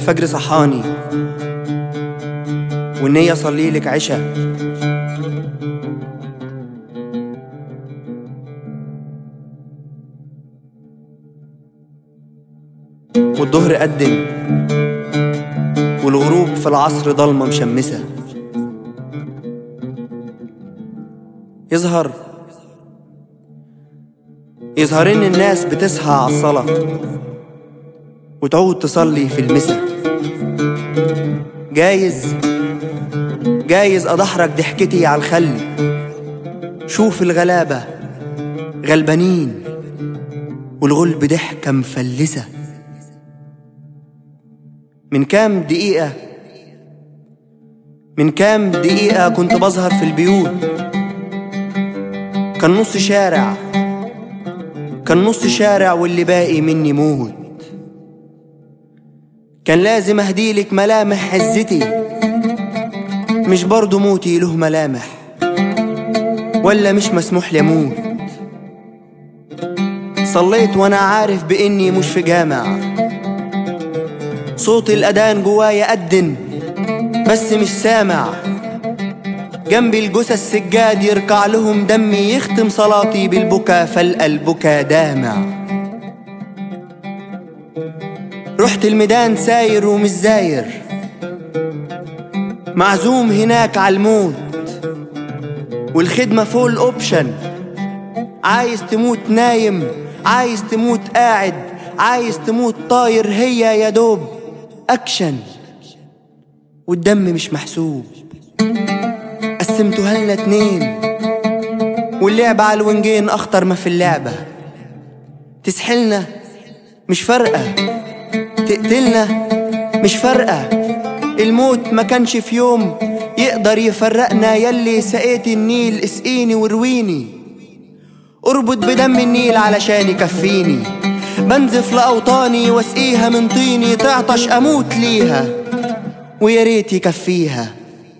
الفجر صحاني والنية صلي لك عشاء والظهر قدم والغروب في العصر ضلمة مشمسة يظهر يظهر ان الناس بتصحى على الصلاة وتعود تصلي في المسا جايز جايز أضحرك ضحكتي على الخل شوف الغلابة غلبانين والغلب ضحكة مفلسة من كام دقيقة من كام دقيقة كنت بظهر في البيوت كان نص شارع كان نص شارع واللي باقي مني موت كان لازم اهديلك ملامح عزتي مش برضو موتي له ملامح ولا مش مسموح لي اموت صليت وانا عارف باني مش في جامع صوت الاذان جوايا أدن بس مش سامع جنبي الجثث سجاد يركع لهم دمي يختم صلاتي بالبكا فلقى البكا دامع رحت الميدان ساير ومش زاير معزوم هناك على الموت والخدمة فوق الأوبشن عايز تموت نايم عايز تموت قاعد عايز تموت طاير هي يا دوب أكشن والدم مش محسوب قسمتوها لنا اتنين واللعبة على الونجين أخطر ما في اللعبة تسحلنا مش فارقة تقتلنا مش فارقة الموت ما كانش في يوم يقدر يفرقنا يلي سقيت النيل اسقيني ورويني اربط بدم النيل علشان يكفيني بنزف لأوطاني واسقيها من طيني تعطش أموت ليها ويا ريت يكفيها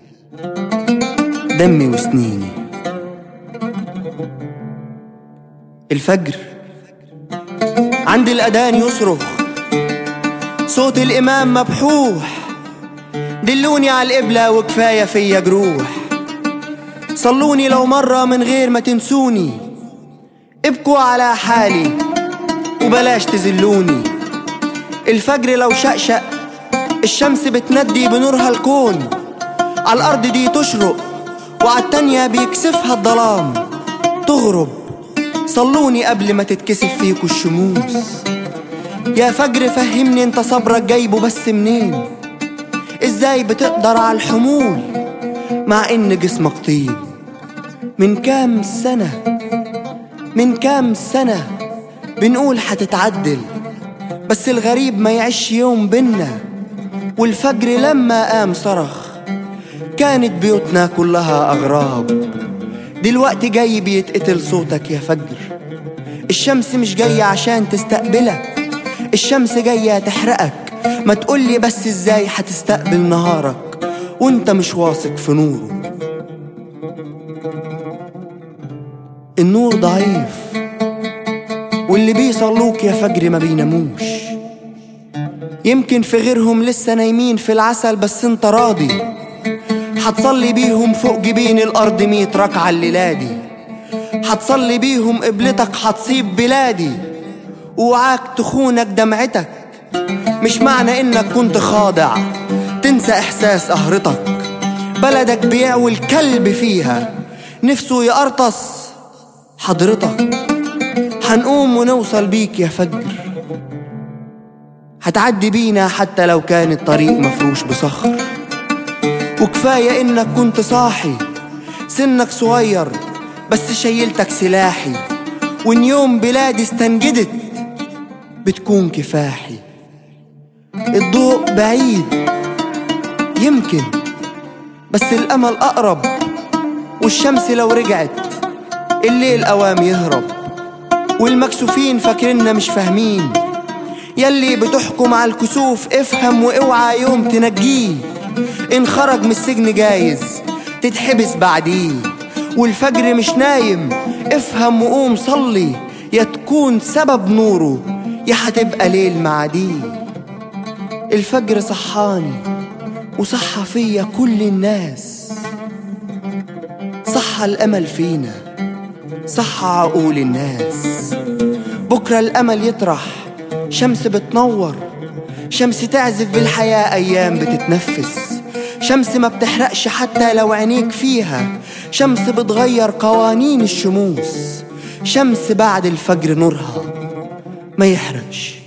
دمي وسنيني الفجر عند الأذان يصرخ صوت الإمام مبحوح دلوني على القبلة وكفاية فيا جروح صلوني لو مرة من غير ما تنسوني ابكوا على حالي وبلاش تزلوني الفجر لو شقشق الشمس بتندي بنورها الكون على الأرض دي تشرق وعلى التانية بيكسفها الظلام تغرب صلوني قبل ما تتكسف فيكوا الشموس يا فجر فهمني انت صبرك جايبه بس منين ازاي بتقدر على الحمول مع ان جسمك طين من كام سنة من كام سنة بنقول هتتعدل بس الغريب ما يعيش يوم بينا والفجر لما قام صرخ كانت بيوتنا كلها أغراب دلوقتي جاي بيتقتل صوتك يا فجر الشمس مش جاية عشان تستقبلك الشمس جاية تحرقك ما تقولي بس ازاي هتستقبل نهارك وانت مش واثق في نوره النور ضعيف واللي بيصلوك يا فجر ما بيناموش يمكن في غيرهم لسه نايمين في العسل بس انت راضي هتصلي بيهم فوق جبين الأرض ميت ركعة الليلة دي هتصلي بيهم قبلتك هتصيب بلادي وعاك تخونك دمعتك مش معنى انك كنت خاضع تنسى احساس قهرتك بلدك بيعوي الكلب فيها نفسه يقرطس حضرتك هنقوم ونوصل بيك يا فجر هتعدي بينا حتى لو كان الطريق مفروش بصخر وكفاية انك كنت صاحي سنك صغير بس شيلتك سلاحي وان يوم بلادي استنجدت بتكون كفاحي الضوء بعيد يمكن بس الامل اقرب والشمس لو رجعت الليل اوام يهرب والمكسوفين فاكريننا مش فاهمين يلي بتحكم على الكسوف افهم واوعى يوم تنجيه ان خرج من السجن جايز تتحبس بعديه والفجر مش نايم افهم وقوم صلي يا تكون سبب نوره يا هتبقى ليل معديه الفجر صحاني وصحى فيا كل الناس صحى الأمل فينا صحى عقول الناس بكرة الأمل يطرح شمس بتنور شمس تعزف بالحياة أيام بتتنفس شمس ما بتحرقش حتى لو عينيك فيها شمس بتغير قوانين الشموس شمس بعد الفجر نورها ما يحرقش